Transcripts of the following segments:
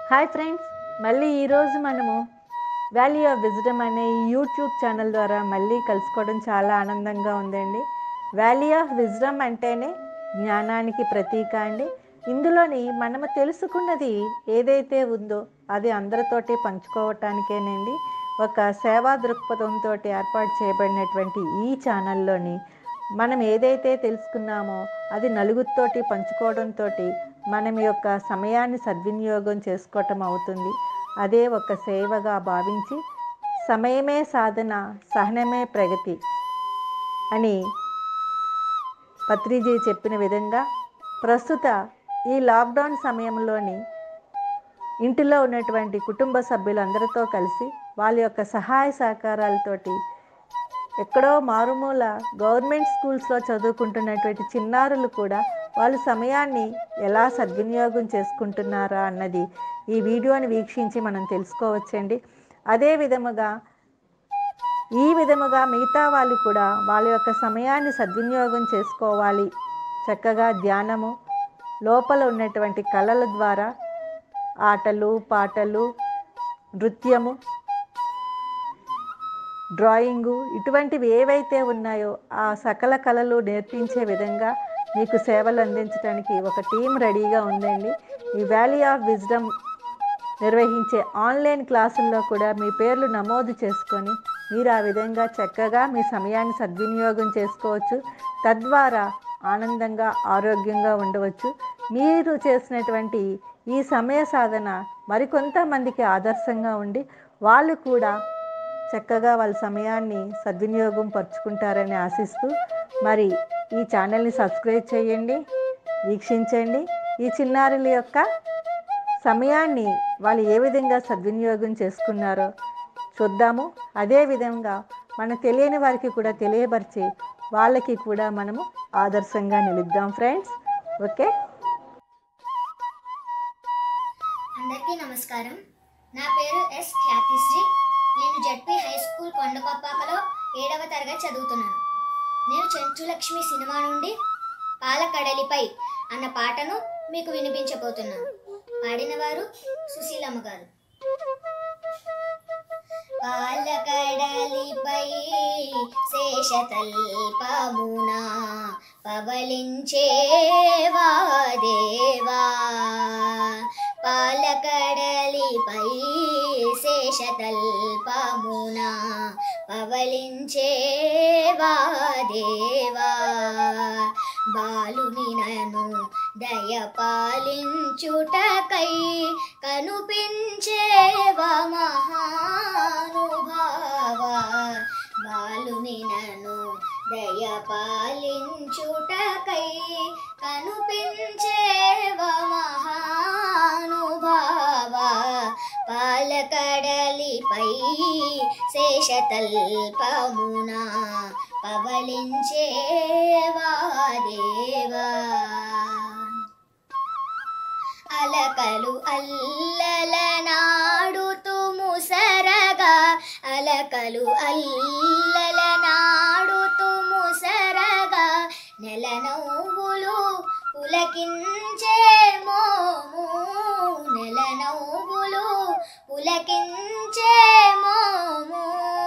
hi friends మళ్ళీ ఈరోజు మనము వాల్యూ ఆఫ్ విజ్డమ్ అనే ఈ యూట్యూబ్ ఛానల్ ద్వారా మళ్ళీ కలుసుకోవడం చాలా ఆనందంగా ఉందండి వాల్యూ ఆఫ్ విజ్డమ్ అంటేనే జ్ఞానానికి ప్రతీక అండి ఇందులోని మనము తెలుసుకున్నది ఏదైతే ఉందో అది అందరితోటి పంచుకోవటానికేనండి ఒక సేవా దృక్పథంతో ఏర్పాటు చేయబడినటువంటి ఈ ఛానల్లోని మనం ఏదైతే తెలుసుకున్నామో అది నలుగురితోటి పంచుకోవడంతో మనం యొక్క సమయాన్ని సద్వినియోగం చేసుకోవటం అవుతుంది అదే ఒక సేవగా భావించి సమయమే సాధన సహనమే ప్రగతి అని పత్రిజీ చెప్పిన విధంగా ప్రస్తుత ఈ లాక్డౌన్ సమయంలోని ఇంటిలో ఉన్నటువంటి కుటుంబ సభ్యులందరితో కలిసి వాళ్ళ యొక్క సహాయ సహకారాలతోటి ఎక్కడో మారుమూల గవర్నమెంట్ స్కూల్స్లో చదువుకుంటున్నటువంటి చిన్నారులు కూడా వాళ్ళు సమయాన్ని ఎలా సద్వినియోగం చేసుకుంటున్నారా అన్నది ఈ వీడియోని వీక్షించి మనం తెలుసుకోవచ్చండి అదే విధముగా ఈ విధముగా మిగతా వాళ్ళు కూడా వాళ్ళ యొక్క సమయాన్ని సద్వినియోగం చేసుకోవాలి చక్కగా ధ్యానము లోపల ఉన్నటువంటి కళల ద్వారా ఆటలు పాటలు నృత్యము డ్రాయింగు ఇటువంటివి ఏవైతే ఉన్నాయో ఆ సకల కళలు నేర్పించే విధంగా మీకు సేవలు అందించడానికి ఒక టీం రెడీగా ఉందండి ఈ వ్యాలీ ఆఫ్ విజ్డమ్ నిర్వహించే ఆన్లైన్ క్లాసుల్లో కూడా మీ పేర్లు నమోదు చేసుకొని మీరు ఆ విధంగా చక్కగా మీ సమయాన్ని సద్వినియోగం చేసుకోవచ్చు తద్వారా ఆనందంగా ఆరోగ్యంగా ఉండవచ్చు మీరు చేసినటువంటి ఈ సమయ సాధన మరికొంతమందికి ఆదర్శంగా ఉండి వాళ్ళు కూడా చక్కగా వాళ్ళ సమయాన్ని సద్వినియోగం పరుచుకుంటారని ఆశిస్తూ మరి ఈ ఛానల్ని సబ్స్క్రైబ్ చేయండి వీక్షించండి ఈ చిన్నారుల యొక్క సమయాన్ని వాళ్ళు ఏ విధంగా సద్వినియోగం చేసుకున్నారో చూద్దాము అదే విధంగా మన తెలియని వారికి కూడా తెలియపరిచి వాళ్ళకి కూడా మనము ఆదర్శంగా నిలుద్దాం ఫ్రెండ్స్ ఓకే అందరికీ నమస్కారం నా పేరు ఎస్ ఖ్యాతిశ్రీ నేను జడ్పీ హై స్కూల్ కొండకొప్పాకలో ఏడవ తరగతి చదువుతున్నాను నేను చెంచులక్ష్మి సినిమా నుండి పాలకడలిపై అన్న పాటను మీకు వినిపించబోతున్నాను పాడినవారు సుశీలమ్మ గారు పాలకడలిపై శేషతల్పమునా పవలించేవా దేవా పాలకడలిపై శేషతల్పమునా పవలించేవా దేవా బాలుని నను దయ పాలించుటకై కనుపించేవా మహానుభావ బాలుని నను దయ పాలించుటకై కనుపించేవా మహానుభావ పాలకడలిపై శేషతల్పమునా పవలించేవా దేవా అలకలు అల్లల నాడుతూ ముసరగా అలకలు అల్లల నాడుతూ ముసరగా నెల నవ్వులు పులకించే మోము నెల నవ్వులు పులకించే మోము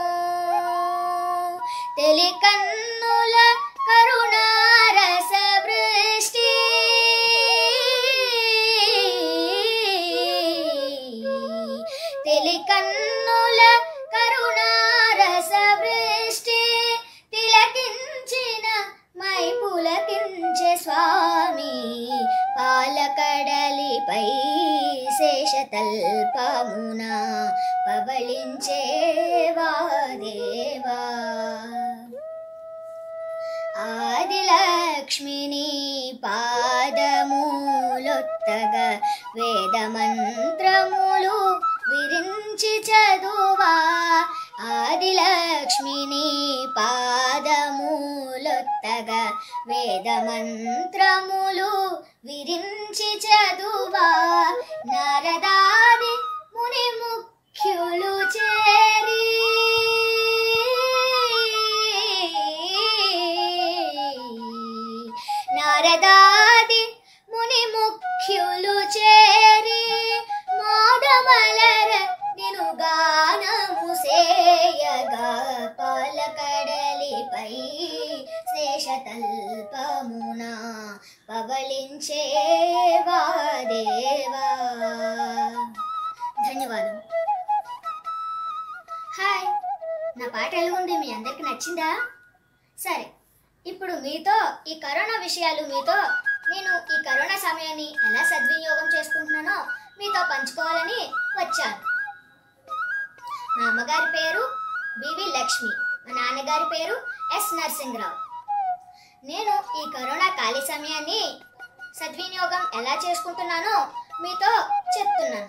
తెలికన్నుల కరుణారస వృష్టి తెలికన్నుల కరుణారస వృష్టి తిలకించిన మై పులకించే స్వామి పాలకడలిపై శేషతల్పమునా పవళించేవా దేవా ఆదిలక్ష్మిని పాదమూలొత్తగ వేదమంత్రములు విరించి చదువా ఆదిలక్ష్మిని పాదమూలొత్తగ వేదమంత్రములు విరించి చదువా నారదాది ముని ముఖ్యులు చేరి నారదాది ముని ముఖ్యులు చేరి మారు పాట ఎలాగుంది మీ అందరికి నచ్చిందా సరే ఇప్పుడు మీతో ఈ కరోనా విషయాలు మీతో నేను ఈ కరోనా సమయాన్ని ఎలా సద్వినియోగం చేసుకుంటున్నానో మీతో పంచుకోవాలని వచ్చాను మా అమ్మగారి పేరు బివి లక్ష్మి మా నాన్నగారి పేరు ఎస్ నరసింహరావు నేను ఈ కరోనా ఖాళీ సమయాన్ని సద్వినియోగం ఎలా చేసుకుంటున్నానో మీతో చెప్తున్నాను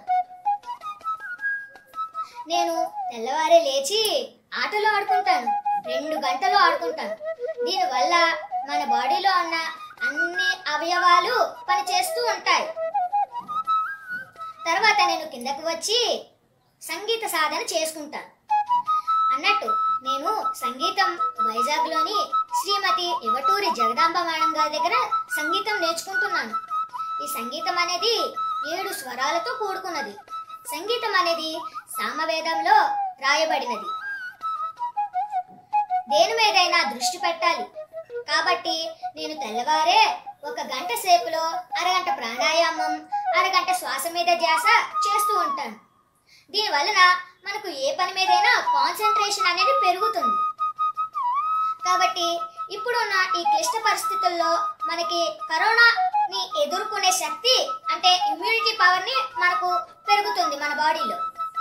నేను తెల్లవారే లేచి ఆటలు ఆడుకుంటాను రెండు గంటలు ఆడుకుంటాను దీనివల్ల మన బాడీలో ఉన్న అన్ని అవయవాలు పనిచేస్తూ ఉంటాయి తర్వాత నేను కిందకు వచ్చి సంగీత సాధన చేసుకుంటాను అన్నట్టు నేను సంగీతం వైజాగ్లోని శ్రీమతి యువటూరి జగదాంబ మేడం గారి దగ్గర సంగీతం నేర్చుకుంటున్నాను ఈ సంగీతం అనేది ఏడు స్వరాలతో కూడుకున్నది సంగీతం అనేది సామవేదంలో రాయబడినది దేని మీదైనా దృష్టి పెట్టాలి కాబట్టి నేను తెల్లవారే ఒక గంట సేపులో అరగంట ప్రాణాయామం అరగంట శ్వాస మీద ధ్యాస చేస్తూ ఉంటాను దీని వలన మనకు ఏ పని మీదైనా కాన్సన్ట్రేషన్ అనేది పెరుగుతుంది కాబట్టి ఇప్పుడున్న ఈ క్లిష్ట పరిస్థితుల్లో మనకి కరోనాని ఎదుర్కొనే శక్తి అంటే ఇమ్యూనిటీ పవర్ని మనకు పెరుగుతుంది మన బాడీలో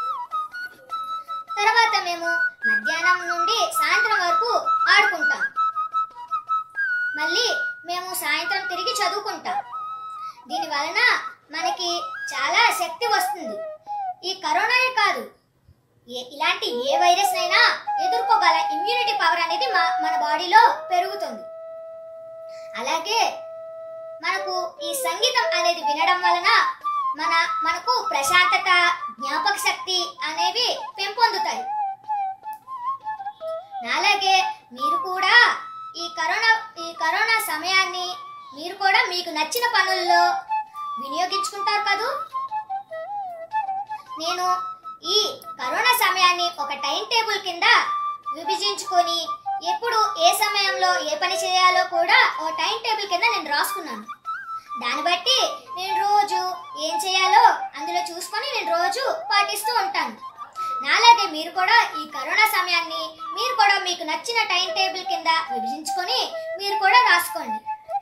తర్వాత మేము మధ్యాహ్నం నుండి సాయంత్రం వరకు ఆడుకుంటాం మళ్ళీ మేము సాయంత్రం తిరిగి చదువుకుంటాం దీని వలన మనకి చాలా శక్తి వస్తుంది ఈ కరోనాయే కాదు ఏ ఇలాంటి ఏ వైరస్ అయినా ఎదుర్కోగల ఇమ్యూనిటీ పవర్ అనేది మా మన బాడీలో పెరుగుతుంది అలాగే మనకు ఈ సంగీతం అనేది వినడం వలన మన మనకు ప్రశాంతత జ్ఞాపక శక్తి అనేవి పెంపొందుతాయి అలాగే మీరు కూడా ఈ కరోనా ఈ కరోనా సమయాన్ని మీరు కూడా మీకు నచ్చిన పనుల్లో వినియోగించుకుంటారు కదూ నేను ఈ కరోనా సమయాన్ని ఒక టైం టేబుల్ కింద విభజించుకొని ఎప్పుడు ఏ సమయంలో ఏ పని చేయాలో కూడా ఓ టైం టేబుల్ కింద నేను రాసుకున్నాను దాన్ని బట్టి నేను రోజు ఏం చేయాలో అందులో చూసుకొని నేను రోజు పాటిస్తూ ఉంటాను నాలాగే మీరు కూడా ఈ కరోనా సమయాన్ని మీరు కూడా మీకు నచ్చిన టైం టేబుల్ కింద విభజించుకొని మీరు కూడా రాసుకోండి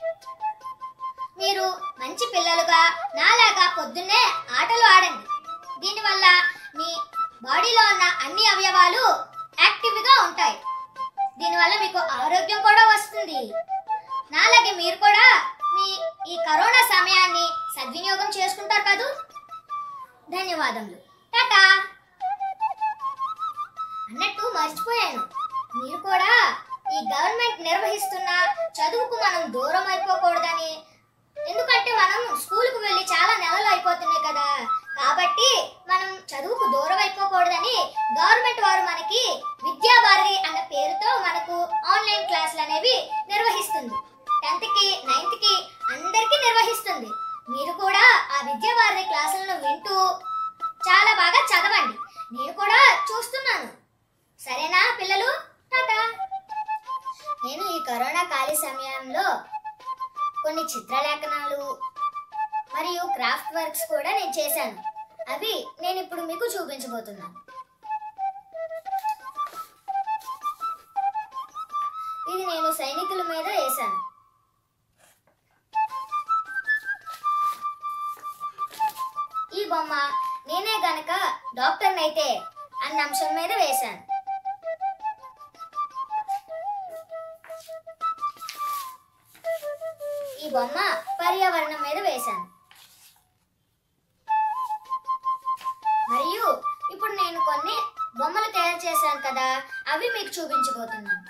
మీరు మంచి పిల్లలుగా నాలాగా పొద్దున్నే ఆటలు ఆడండి దీనివల్ల మీ బాడీలో ఉన్న అన్ని అవయవాలు యాక్టివ్గా ఉంటాయి దీనివల్ల మీకు ఆరోగ్యం కూడా వస్తుంది నాలాగే మీరు కూడా మీ ఈ కరోనా సమయాన్ని సద్వినియోగం చేసుకుంటారు కదూ ధన్యవాదములు టాటా అన్నట్టు మర్చిపోయాను మీరు కూడా ఈ గవర్నమెంట్ నిర్వహిస్తున్న చదువుకు మనం దూరం అయిపోకూడదని ఎందుకంటే మనం స్కూల్కు వెళ్ళి చాలా నెలలు అయిపోతున్నాయి కదా కాబట్టి మనం చదువుకు దూరం అయిపోకూడదని గవర్నమెంట్ వారు మనకి విద్యావారి అన్న పేరుతో మనకు ఆన్లైన్ క్లాసులు అనేవి నిర్వహిస్తుంది టెన్త్ కి నైన్త్ కి అందరికీ నిర్వహిస్తుంది మీరు కూడా ఆ విద్యావారి క్లాసులను వింటూ చాలా బాగా చదవండి నేను కూడా చూస్తున్నాను సరేనా పిల్లలు టాటా నేను ఈ కరోనా ఖాళీ సమయంలో కొన్ని చిత్రలేఖనాలు మరియు క్రాఫ్ట్ వర్క్స్ కూడా నేను చేశాను అవి నేను ఇప్పుడు మీకు చూపించబోతున్నాను ఇది నేను సైనికుల మీద వేశాను ఈ బొమ్మ నేనే గనక డాక్టర్ని అయితే అన్న అంశం మీద వేశాను ఈ బొమ్మ పర్యావరణం మీద వేశాను మరియు ఇప్పుడు నేను కొన్ని బొమ్మలు తయారు చేశాను కదా అవి మీకు చూపించబోతున్నాను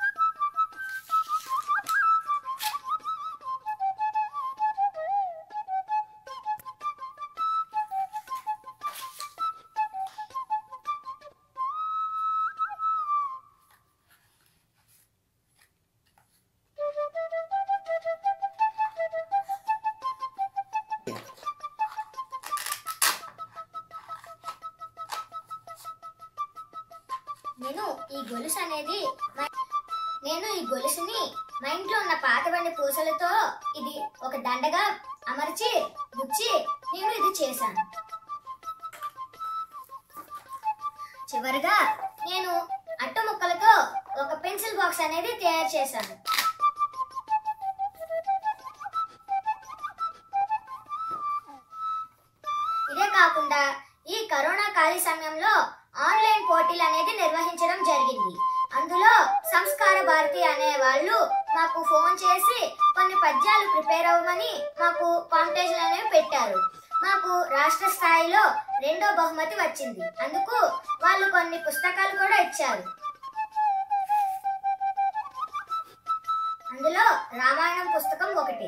నేను ఈ గొలుసు అనేది మా- నేను ఈ గొలుసుని మా ఇంట్లో ఉన్న పాత బండి పూసలతో ఇది ఒక దండగా అమర్చి గుచ్చి నేను ఇది చేశాను చివరిగా నేను అట్ట ముక్కల పెన్సిల్ బాక్స్ అనేది తయారు చేశాను ఇదే కాకుండా ఈ కరోనా ఖాళీ సమయంలో ఆన్లైన్ పోటీలు అనేది నిర్వహించడం జరిగింది అందులో సంస్కార భారతి అనే వాళ్ళు మాకు ఫోన్ చేసి కొన్ని పద్యాలు ప్రిపేర్ అవ్వమని మాకు కాంపిటీషన్ అనేవి పెట్టారు మాకు రాష్ట్ర స్థాయిలో రెండో బహుమతి వచ్చింది అందుకు వాళ్ళు కొన్ని పుస్తకాలు కూడా ఇచ్చారు అందులో రామాయణం పుస్తకం ఒకటి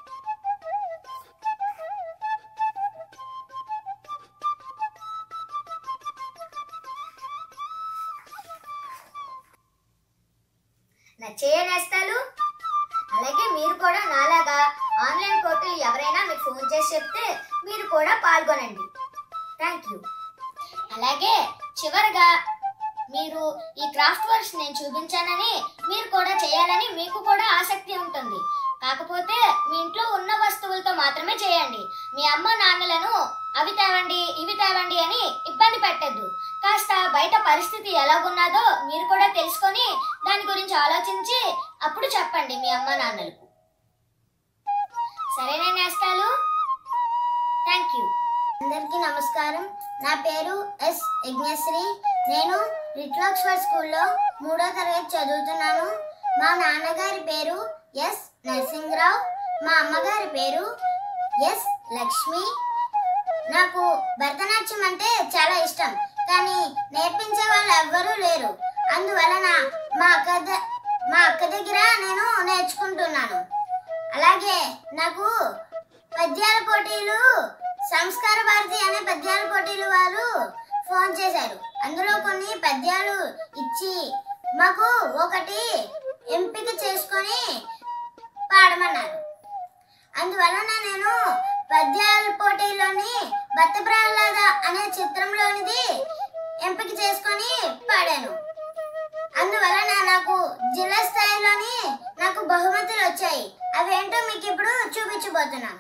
నచ్చే నేస్తాలు అలాగే మీరు కూడా నాలాగా ఆన్లైన్ పోర్టల్ ఎవరైనా మీకు ఫోన్ చేసి చెప్తే మీరు కూడా పాల్గొనండి థ్యాంక్ యూ అలాగే చివరగా మీరు ఈ క్రాఫ్ట్ వర్క్స్ నేను చూపించానని మీరు కూడా చేయాలని మీకు కూడా ఆసక్తి ఉంటుంది కాకపోతే మీ ఇంట్లో ఉన్న వస్తువులతో మాత్రమే చేయండి మీ అమ్మ నాన్నలను అవి తేవండి ఇవి తేవండి అని ఇబ్బంది పెట్టద్దు కాస్త బయట పరిస్థితి ఎలాగున్నదో మీరు కూడా తెలుసుకొని దాని గురించి ఆలోచించి అప్పుడు చెప్పండి మీ అమ్మ నాన్నలకు సరేనా నేస్తాలు థ్యాంక్ యూ అందరికీ నమస్కారం నా పేరు ఎస్ యజ్ఞశ్రీ నేను రిట్లాక్స్వర్ స్కూల్లో మూడో తరగతి చదువుతున్నాను మా నాన్నగారి పేరు ఎస్ నరసింహరావు మా అమ్మగారి పేరు ఎస్ లక్ష్మి నాకు భరతనాట్యం అంటే చాలా ఇష్టం కానీ నేర్పించే వాళ్ళు ఎవ్వరూ లేరు అందువలన మా అక్క ద- మా అక్క దగ్గర నేను నేర్చుకుంటున్నాను అలాగే నాకు పద్యాల పోటీలు సంస్కార భారతి అనే పద్యాల పోటీలు వారు ఫోన్ చేశారు అందులో కొన్ని పద్యాలు ఇచ్చి మాకు ఒకటి ఎంపిక చేసుకొని పాడమన్నారు అందువలన నేను పద్యాల పోటీలోని భక్త ప్రహ్లాద అనే చిత్రంలోనిది ఎంపిక చేసుకొని పాడాను అందువలన నాకు జిల్లా స్థాయిలోని నాకు బహుమతులు వచ్చాయి అవేంటో మీకు ఇప్పుడు చూపించబోతున్నాను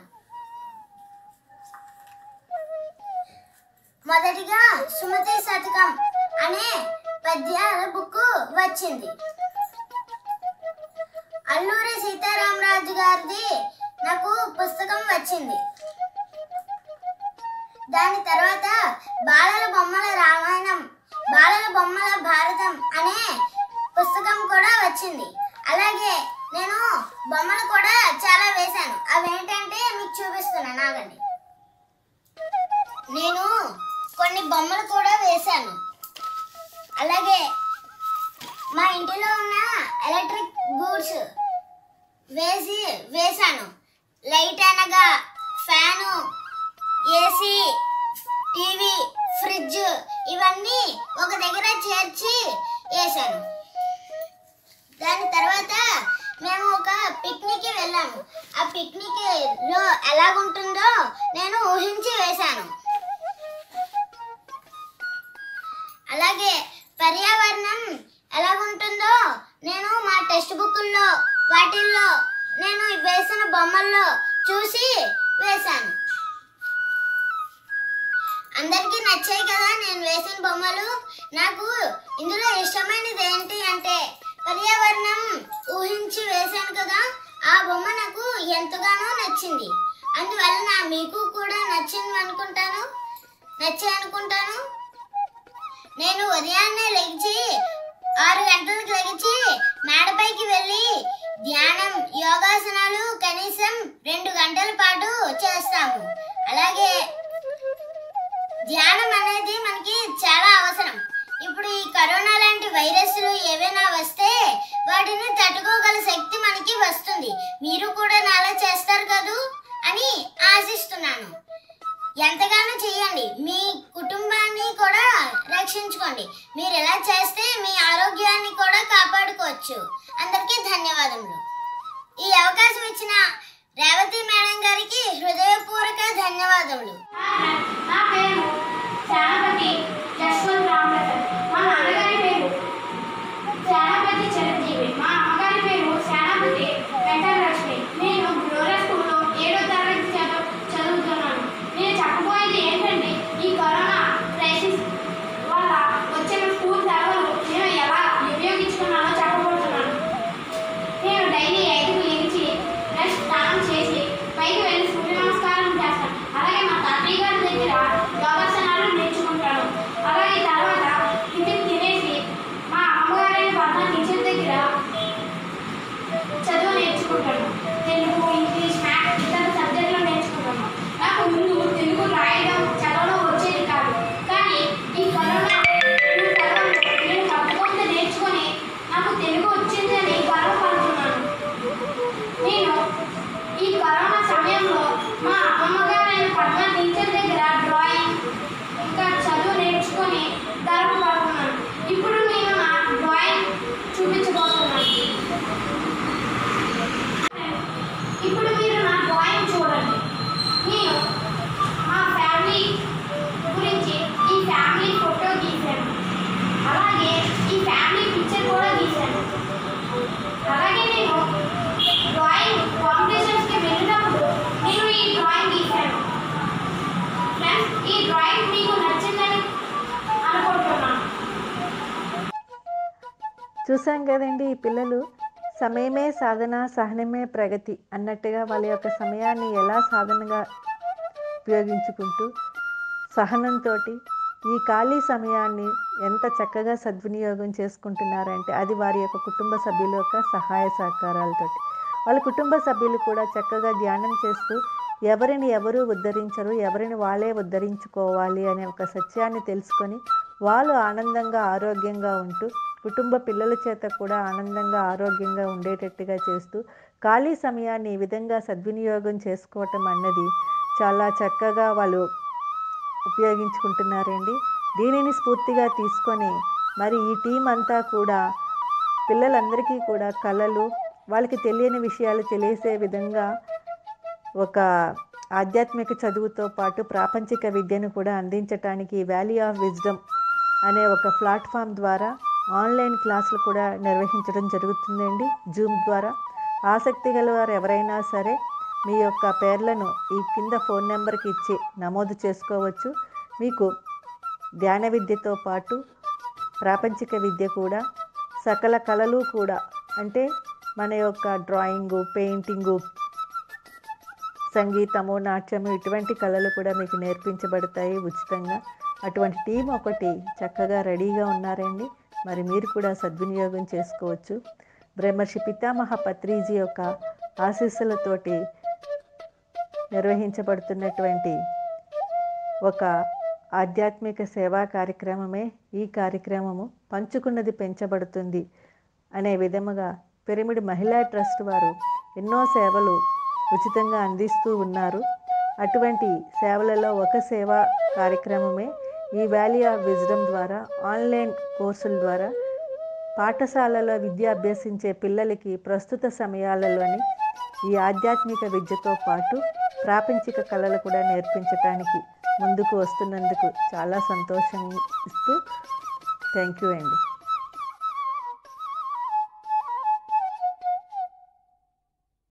మొదటిగా సుమతి శతకం అనే పద్యాల బుక్ వచ్చింది అల్లూరి సీతారామరాజు గారిది నాకు పుస్తకం వచ్చింది దాని తర్వాత బాలల బొమ్మల రామాయణం బాలల బొమ్మల భారతం అనే పుస్తకం కూడా వచ్చింది అలాగే నేను బొమ్మలు కూడా చాలా వేశాను అవి ఏంటంటే మీకు చూపిస్తున్నాను ఆగండి నేను కొన్ని బొమ్మలు కూడా వేశాను అలాగే మా ఇంటిలో ఉన్న ఎలక్ట్రిక్ గూడ్స్ వేసి వేశాను లైట్ అనగా ఫ్యాను ఏసీ టీవీ ఫ్రిడ్జ్ ఇవన్నీ ఒక దగ్గర చేర్చి వేశాను దాని తర్వాత మేము ఒక పిక్నిక్ వెళ్ళాము ఆ పిక్నిక్ లో ఎలాగుంటుందో నేను ఊహించి వేశాను అలాగే పర్యావరణం ఎలాగుంటుందో నేను మా టెక్స్ట్ బుక్కుల్లో వాటిల్లో నేను వేసిన బొమ్మల్లో చూసి వేశాను అందరికీ నచ్చాయి కదా నేను వేసిన బొమ్మలు నాకు ఇందులో ఇష్టమైనది ఏంటి అంటే పర్యావరణం ఊహించి వేశాను కదా ఆ బొమ్మ నాకు ఎంతగానో నచ్చింది అందువలన మీకు కూడా నచ్చింది అనుకుంటాను నచ్చే అనుకుంటాను నేను ఉదయాన్నే లెగిచి ఆరు గంటలకు లెగిచి మేడపైకి వెళ్ళి ధ్యానం యోగాసనాలు కనీసం రెండు గంటల పాటు చేస్తాము అలాగే ధ్యానం అనేది మనకి చాలా అవసరం ఇప్పుడు ఈ కరోనా లాంటి వైరస్లు ఏవైనా వస్తే వాటిని తట్టుకోగల శక్తి మనకి వస్తుంది మీరు కూడా నాలా చేస్తారు కదూ అని ఆశిస్తున్నాను ఎంతగానో చేయండి మీ కుటుంబాన్ని కూడా రక్షించుకోండి మీరు ఎలా చేస్తే మీ ఆరోగ్యాన్ని కూడా కాపాడుకోవచ్చు అందరికీ ధన్యవాదములు ఈ అవకాశం ఇచ్చిన రేవతి మేడం గారికి హృదయపూర్వక ధన్యవాదములు నా పేరు సేనాపతి జస్వంత్ రామరతన్ మా నాన్నగారి పేరు సేనాపతి చిరంజీవి మా అమ్మగారి పేరు సేనాపతి వెంకటలక్ష్మి నేను గ్లోరియా స్కూల్లో ఏడో తరగతి చదువు చదువుతున్నాను నేను చెప్పబోయేది ఏంటంటే ఈ కరోనా క్రైసిస్ వల్ల వచ్చిన స్కూల్ సెలవులు నేను ఎలా వినియోగించుకున్నానో చెప్పబోతున్నాను ఈ డ్రాయింగ్ మీకు నచ్చిందని అనుకుంటున్నాను చూసాం కదండి ఈ పిల్లలు సమయమే సాధన సహనమే ప్రగతి అన్నట్టుగా వాళ్ళ యొక్క సమయాన్ని ఎలా సాధనగా ఉపయోగించుకుంటూ సహనంతో ఈ ఖాళీ సమయాన్ని ఎంత చక్కగా సద్వినియోగం చేసుకుంటున్నారంటే అది వారి యొక్క కుటుంబ సభ్యుల యొక్క సహాయ సహకారాలతోటి వాళ్ళ కుటుంబ సభ్యులు కూడా చక్కగా ధ్యానం చేస్తూ ఎవరిని ఎవరు ఉద్ధరించరు ఎవరిని వాళ్ళే ఉద్ధరించుకోవాలి అనే ఒక సత్యాన్ని తెలుసుకొని వాళ్ళు ఆనందంగా ఆరోగ్యంగా ఉంటూ కుటుంబ పిల్లల చేత కూడా ఆనందంగా ఆరోగ్యంగా ఉండేటట్టుగా చేస్తూ ఖాళీ సమయాన్ని ఈ విధంగా సద్వినియోగం చేసుకోవటం అన్నది చాలా చక్కగా వాళ్ళు ఉపయోగించుకుంటున్నారండి దీనిని స్ఫూర్తిగా తీసుకొని మరి ఈ టీం అంతా కూడా పిల్లలందరికీ కూడా కళలు వాళ్ళకి తెలియని విషయాలు తెలిసే విధంగా ఒక ఆధ్యాత్మిక చదువుతో పాటు ప్రాపంచిక విద్యను కూడా అందించటానికి వ్యాలీ ఆఫ్ విజ్డమ్ అనే ఒక ప్లాట్ఫామ్ ద్వారా ఆన్లైన్ క్లాసులు కూడా నిర్వహించడం జరుగుతుందండి జూమ్ ద్వారా ఆసక్తి గల వారు ఎవరైనా సరే మీ యొక్క పేర్లను ఈ కింద ఫోన్ నెంబర్కి ఇచ్చి నమోదు చేసుకోవచ్చు మీకు ధ్యాన విద్యతో పాటు ప్రాపంచిక విద్య కూడా సకల కళలు కూడా అంటే మన యొక్క డ్రాయింగు పెయింటింగు సంగీతము నాట్యము ఇటువంటి కళలు కూడా మీకు నేర్పించబడతాయి ఉచితంగా అటువంటి టీం ఒకటి చక్కగా రెడీగా ఉన్నారండి మరి మీరు కూడా సద్వినియోగం చేసుకోవచ్చు బ్రహ్మర్షి పితామహ పత్రిజీ యొక్క ఆశీస్సులతోటి నిర్వహించబడుతున్నటువంటి ఒక ఆధ్యాత్మిక సేవా కార్యక్రమమే ఈ కార్యక్రమము పంచుకున్నది పెంచబడుతుంది అనే విధముగా పిరమిడ్ మహిళా ట్రస్ట్ వారు ఎన్నో సేవలు ఉచితంగా అందిస్తూ ఉన్నారు అటువంటి సేవలలో ఒక సేవా కార్యక్రమమే ఈ వ్యాలీ ఆఫ్ విజ్డమ్ ద్వారా ఆన్లైన్ కోర్సుల ద్వారా పాఠశాలలో విద్య అభ్యసించే పిల్లలకి ప్రస్తుత సమయాలలోని ఈ ఆధ్యాత్మిక విద్యతో పాటు ప్రాపంచిక కళలు కూడా నేర్పించటానికి ముందుకు వస్తున్నందుకు చాలా సంతోషం ఇస్తూ థ్యాంక్ యూ అండి